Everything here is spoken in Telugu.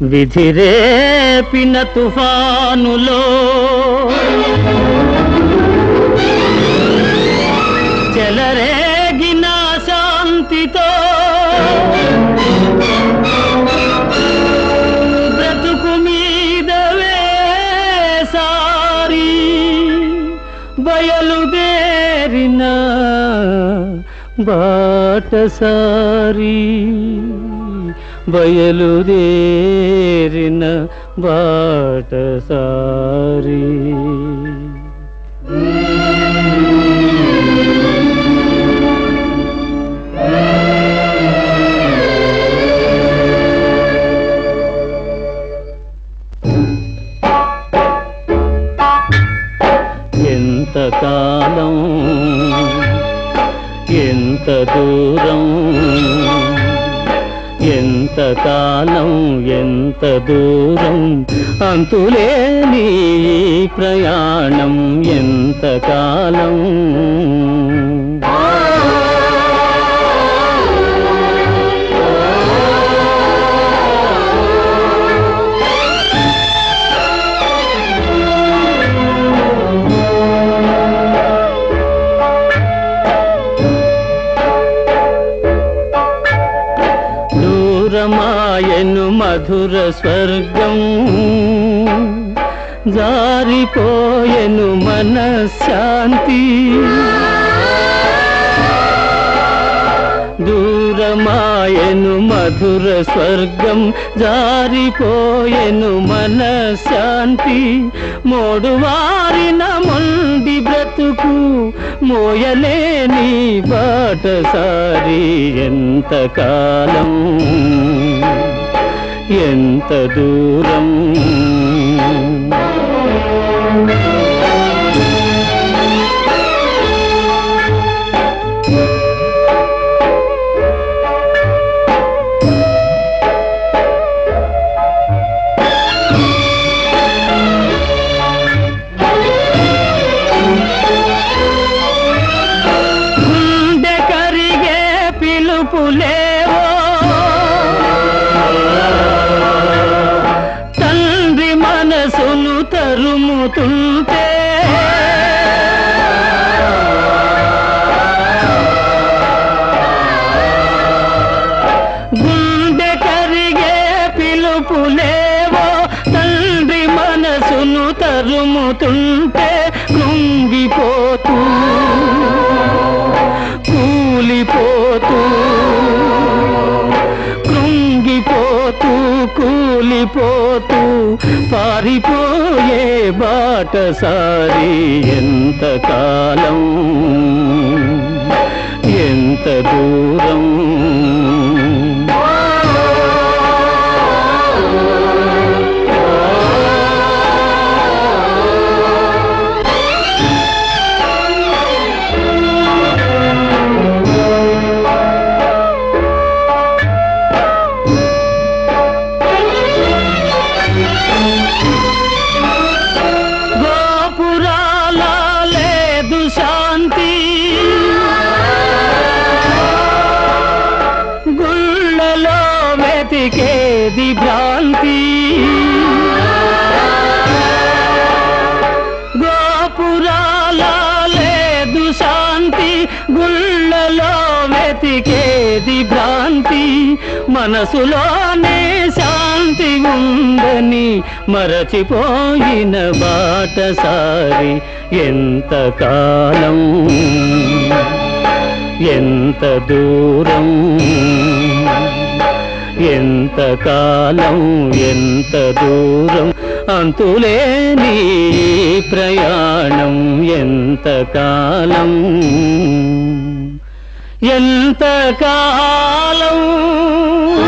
విధిరేపిన తుఫానులో చెలరేగిన శాంతితో బ్రతుకు మీద వేసారి బయలుదేరిన బాటసారి బయలుదేరిన బాటసారి ఎంత కాలం ఎంత దూరం ఎంత కాలం ఎంత దూరం అంతులేని ఈ ప్రయాణం ఎంత కాలం దూరమాయను మధుర స్వర్గం జారిపోయెను మనశ్శాంతి దూరమాయను మధుర స్వర్గం జారిపోయెను మనశ్శాంతి మోడువారిన మొండి బ్రతుకు మోయలేని బాటసారి ఎంత కాలం ఎంత దూరం గుండె కరిగే పిలుపులేవో తండ్రి మనసును తరుముతుంటే గుండె కరిగే పిలుపులేవో తండ్రి మనసును తరుముతుంటే కృంగిపోతూ కూలిపోతూ కృంగిపోతూ కూలిపోతూ పారిపోయే బాటసారి ఎంత కాలం ఎంత దూరం గోపురాల లేదు శాంతి గుళ్ళలో వెతికేది భ్రాంతి గోపురాల లేదు శాంతి గుళ్ళలో వెతికేది భ్రాంతి మనసులోనే శాంతి ఉందని మరచిపోయిన బాటసారి ఎంత కాలం ఎంత దూరం ఎంత కాలం ఎంత దూరం అంతులేని ఈ ప్రయాణం ఎంత కాలం ఎంత కాలం